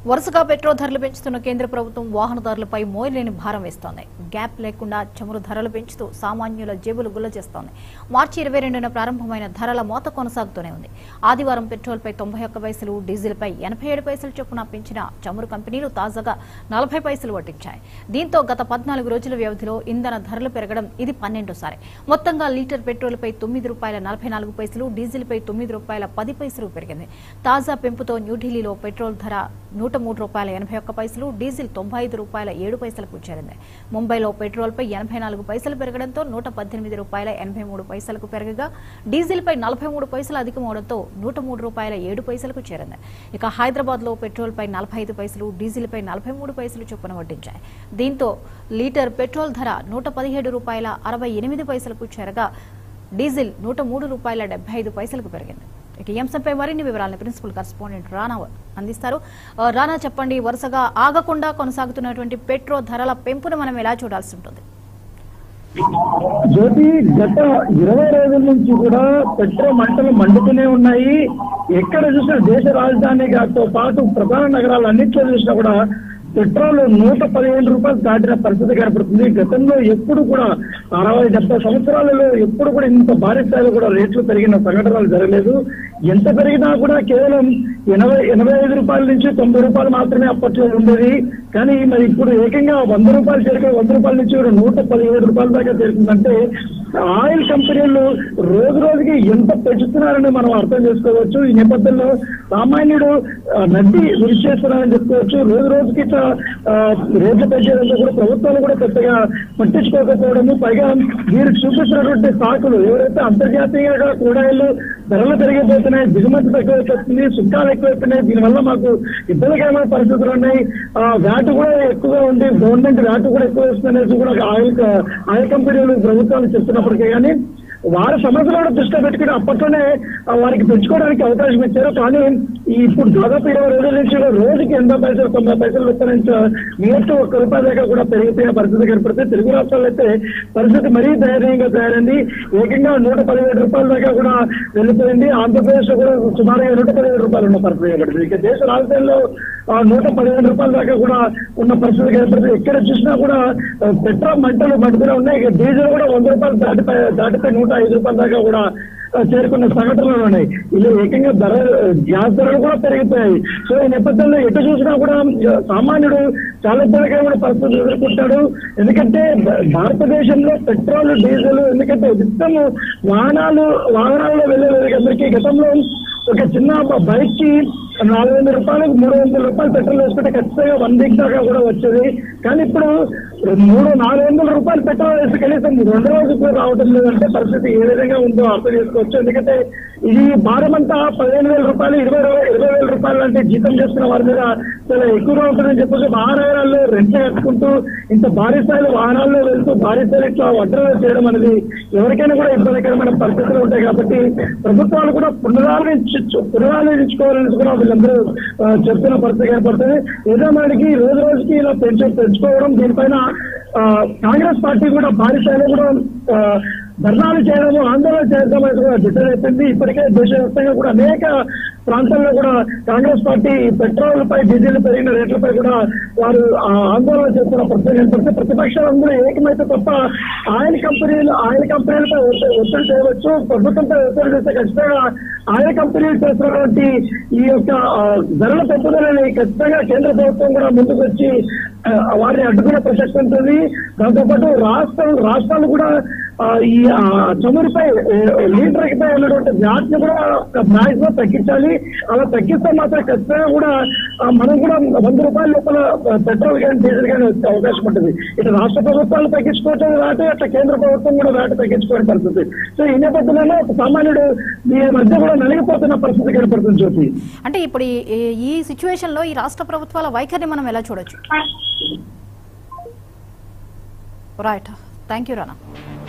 వరుసగా పెట్రోల్ ధరలు పెంచుతున్న కేంద్ర ప్రభుత్వం వాహనదారులపై మోయలేని భారం వేస్తోంది గ్యాప్ లేకుండా చమురు ధరలు పెంచుతూ సామాన్యుల జేబులు గుల్ల చేస్తోంది మార్చి ఇరవై రెండున ప్రారంభమైన ధరల మోత కొనసాగుతూనే ఉంది ఆదివారం పెట్రోల్పై తొంభై ఒక్క పైసలు డీజిల్పై ఎనభై ఏడు పైసలు చొప్పున పెంచిన చమురు కంపెనీలు తాజాగా నలభై పైసలు వడ్డించాయి దీంతో గత పద్నాలుగు రోజుల వ్యవధిలో ఇంధన ధరలు పెరగడం ఇది పన్నెండోసారి మొత్తంగా లీటర్ పెట్రోల్పై తొమ్మిది రూపాయల నలభై నాలుగు పైసలు డీజిల్పై తొమ్మిది రూపాయల పది పైసలు పెరిగింది తాజా పెంపుతో న్యూఢిల్లీలో పెట్రోల్ ధర నూట మూడు రూపాయల ఎనభై ఒక్క పైసలు డీజిల్ తొంభై ఐదు రూపాయల ఏడు పైసలకు చేరింది ముంబైలో పెట్రోల్పై ఎనభై నాలుగు పైసలు పెరగడంతో నూట పద్దెనిమిది రూపాయల ఎనభై మూడు పైసలకు పెరగగా డీజిల్పై నలభై మూడు పైసలు అధికమవడంతో నూట మూడు రూపాయల ఏడు పైసలకు చేరింది ఇక హైదరాబాద్ లో పెట్రోల్పై నలభై ఐదు పైసలు డీజిల్పై నలభై మూడు పైసలు చొప్పున వడ్డించాయి దీంతో లీటర్ పెట్రోల్ ధర నూట పదిహేడు రూపాయల అరవై ఎనిమిది పైసలకు చేరగా డీజిల్ నూట మూడు రూపాయల డెబ్బై ఐదు పైసలకు పెరిగింది ఇక ఈ అంశంపై మరిన్ని వివరాలను ప్రిన్సిపల్ కరెస్పాండెంట్ రానా అందిస్తారు ఆ, రానా చెప్పండి వరుసగా ఆగకుండా కొనసాగుతున్నటువంటి పెట్రోల్ ధరల పెంపును మనం ఎలా చూడాల్సి ఉంటుంది జ్యోతి గత ఇరవై రోజుల నుంచి కూడా పెట్రోల్ మంటలు మండుతూనే ఉన్నాయి ఎక్కడ చూసినా దేశ రాజధానితో పాటు ప్రధాన నగరాలు అన్నింటిలో చూసినా కూడా పెట్రోల్ నూట పదిహేను రూపాయలు దాటిన పరిస్థితి కనపడుతుంది గతంలో ఎప్పుడు కూడా అరవై డెబ్బై సంవత్సరాలలో ఎప్పుడు కూడా ఇంత భారీ స్థాయిలో కూడా రేట్లు పెరిగిన సంఘటనలు జరగలేదు ఎంత పెరిగినా కూడా కేవలం ఎనభై ఎనభై ఐదు రూపాయల నుంచి తొంభై రూపాయలు మాత్రమే అప్పట్లో ఉండేది కానీ మరి ఇప్పుడు ఏకంగా వంద రూపాయలు చేరుకుని వంద రూపాయల నుంచి కూడా నూట పదిహేడు రూపాయల దాకా చేరుకుందంటే ఆయిల్ కంపెనీలు రోజు రోజుకి ఎంత పెంచుతున్నారని మనం అర్థం చేసుకోవచ్చు ఈ నేపథ్యంలో సామాన్యుడు ఆ, నడ్డి విరిచి చేస్తున్నారని చెప్పుకోవచ్చు రోజు రోజుకి ఇట్లా ఆ, రేట్లు పెంచేదంతా కూడా ప్రభుత్వాలు కూడా పెద్దగా పట్టించుకోకపోవడము పైగా వీరు చూపిస్తున్నటువంటి సాకులు ఎవరైతే అంతర్జాతీయంగా కూడాయిలు ధరలు పెరిగిపోతున్నాయి దిగుమతి తక్కువైపోతుంది సుంకాలు ఎక్కువైపోయినాయి దీనివల్ల మాకు ఇబ్బందికరమైన పరిస్థితులు ఉన్నాయి ఆ, వ్యాట్ కూడా ఎక్కువగా ఉంది గవర్నమెంట్ వ్యాట్ కూడా ఎక్కువ వేస్తుందనేసి కూడా ఆయిల్ క- ఆయిల్ కంపెనీలు ప్రభుత్వాలు చెప్తున్నప్పటికీ కానీ వారి సమస్యలు కూడా దృష్టిలో పెట్టుకుని అప్పట్లోనే ఆ, వారికి పెంచుకోవడానికి అవకాశం ఇచ్చారు కానీ ఈ ఇప్పుడు దాదాపు ఇరవై రోజుల నుంచి కూడా రోజుకి ఎనభై పైసలు తొంభై పైసలు విస్తరించి నియర్ ఒక్క రూపాయల దాకా కూడా పెరిగిపోయిన పరిస్థితి కనపడుతుంది తెలుగు రాష్ట్రాల్లో అయితే పరిస్థితి మరీ దయనీయంగా తయారైంది ఏకంగా నూట పదిహేడు రూపాయల దాకా కూడా వెళ్ళిపోయింది ఆంధ్రప్రదేశ్ లో కూడా సుమారుగా నూట పదిహేడు రూపాయలు ఉన్న పరిస్థితి కనపడుతుంది ఇక దేశ రాజధానిలో ఆ, నూట పదిహేను రూపాయల దాకా కూడా ఉన్న పరిస్థితి కనపడుతుంది ఎక్కడ చూసినా కూడా ఆ, పెట్రోల్ మంటలు మండుతూనే ఉన్నాయి ఇక డీజిల్ కూడా వంద రూపాయలు దాటిపై దాటిపై నూట ఐదు రూపాయల దాకా కూడా ఆ, చేరుకున్న సంఘటనలు ఉన్నాయి ఇలా ఏకంగా ధర గ్యాస్ ధరలు కూడా పెరిగిపోయాయి సో ఈ నేపథ్యంలో ఎటు చూసినా కూడా ఆ, సామాన్యుడు చాలా ఇబ్బందికరమైన పరిస్థితులు ఎదుర్కొంటాడు ఎందుకంటే భ- భారతదేశంలో పెట్రోల్ డీజిల్ ఎందుకంటే ఉచితం వాహనాలు వాహనాల్లో వెళ్ళేది అందరికీ గతంలో ఒక చిన్న బైక్ కి నాలుగు వందల రూపాయలకు మూడు వందల రూపాయలు పెట్రోల్ వేసుకుంటే ఖచ్చితంగా వన్ వీక్ దాకా కూడా వచ్చేది కానీ ఇప్పుడు మూడు నాలుగు వందల రూపాయలు పెట్రోల్ వేసి కనీసం రెండు రోజులు కూడా రావడం లేదంటే పరిస్థితి ఏ విధంగా ఉందో అర్థం చేసుకోవచ్చు ఎందుకంటే ఇది భారం అంతా పదిహేను వేల రూపాయలు ఇరవై రూ- ఇరవై వేల రూపాయలు అంటే జీతం చేస్తున్న వారి మీద చాలా ఎక్కువగా ఉంటుందని చెప్పేసి వాహనాలలో రెంట్ కట్టుకుంటూ ఇంత భారీ స్థాయిలో వాహనాల్లో వెళ్తూ భారీ స్థాయిలో ఇట్లా వడ్డలు చేయడం అనేది ఎవరికైనా కూడా ఇబ్బందికరమైన పరిస్థితులు ఉంటాయి కాబట్టి ప్రభుత్వాలు కూడా పునరాలోచించు పునరాలోచించుకోవాలని కూడా వీళ్ళందరూ ఆ, చెప్తున్న పరిస్థితి ఏర్పడుతుంది ఏదో మనకి రోజు రోజుకి ఇలా పెంచు పెంచుకోవడం దీనిపైన ఆ, కాంగ్రెస్ పార్టీ కూడా భారీ స్థాయిలో కూడా ఆ, ధర్నాలు చేయడము ఆందోళన చేయడం అనేది కూడా డిసైడ్ అయిపోయింది ఇప్పటికే దేశవ్యాప్తంగా కూడా అనేక ప్రాంతాల్లో కూడా కాంగ్రెస్ పార్టీ పెట్రోల్ పై డీజిల్ పెరిగిన రేట్లపై కూడా వారు ఆ, ఆందోళన చేస్తున్న పరిస్థితి కనపడితే ప్రతిపక్షాలందరూ ఏకమైతే తప్ప ఆయిల్ కంపెనీలు ఆయిల్ కంపెనీలపై ఒత్తి- ఒత్తిడి చేయవచ్చు ప్రభుత్వంపై ఒత్తిడి చేస్తే ఖచ్చితంగా ఆయిల్ కంపెనీలు చేస్తున్నటువంటి ఈ యొక్క ఆ, ధరల పెంపుదలని ఖచ్చితంగా కేంద్ర ప్రభుత్వం కూడా ముందుకు వచ్చి ఆ, వారిని అడ్డుకునే ప్రసక్తి ఉంటుంది దాంతోపాటు రాష్ట్రం రాష్ట్రాలు కూడా ఆ, ఈ ఆ, చమురుపై లీటర్ పై ఉన్నటువంటి వ్యాట్ ని కూడా మాక్సిమం తగ్గించాలి అలా తగ్గిస్తే మాత్రం ఖచ్చితంగా కూడా ఆ, మనం కూడా వంద రూపాయల లోపల ఆ, పెట్రోల్ కానీ డీజిల్ కానీ వచ్చే అవకాశం ఉంటుంది ఇటు రాష్ట్ర ప్రభుత్వాలు తగ్గించుకోవటం రాటే అట్లా కేంద్ర ప్రభుత్వం కూడా రాట తగ్గించుకోవడం పరిస్థితి సో ఈ నేపథ్యంలో ఒక సామాన్యుడు మీ మధ్య కూడా నలిగిపోతున్న పరిస్థితి కనపడుతుంది జ్యోతి అంటే ఇప్పుడు ఈ- ఈ- ఈ సిచ్యువేషన్ లో ఈ రాష్ట్ర ప్రభుత్వాల వైఖరిని మనం ఎలా చూడొచ్చు రైట్ థ్యాంక్ యూ రానా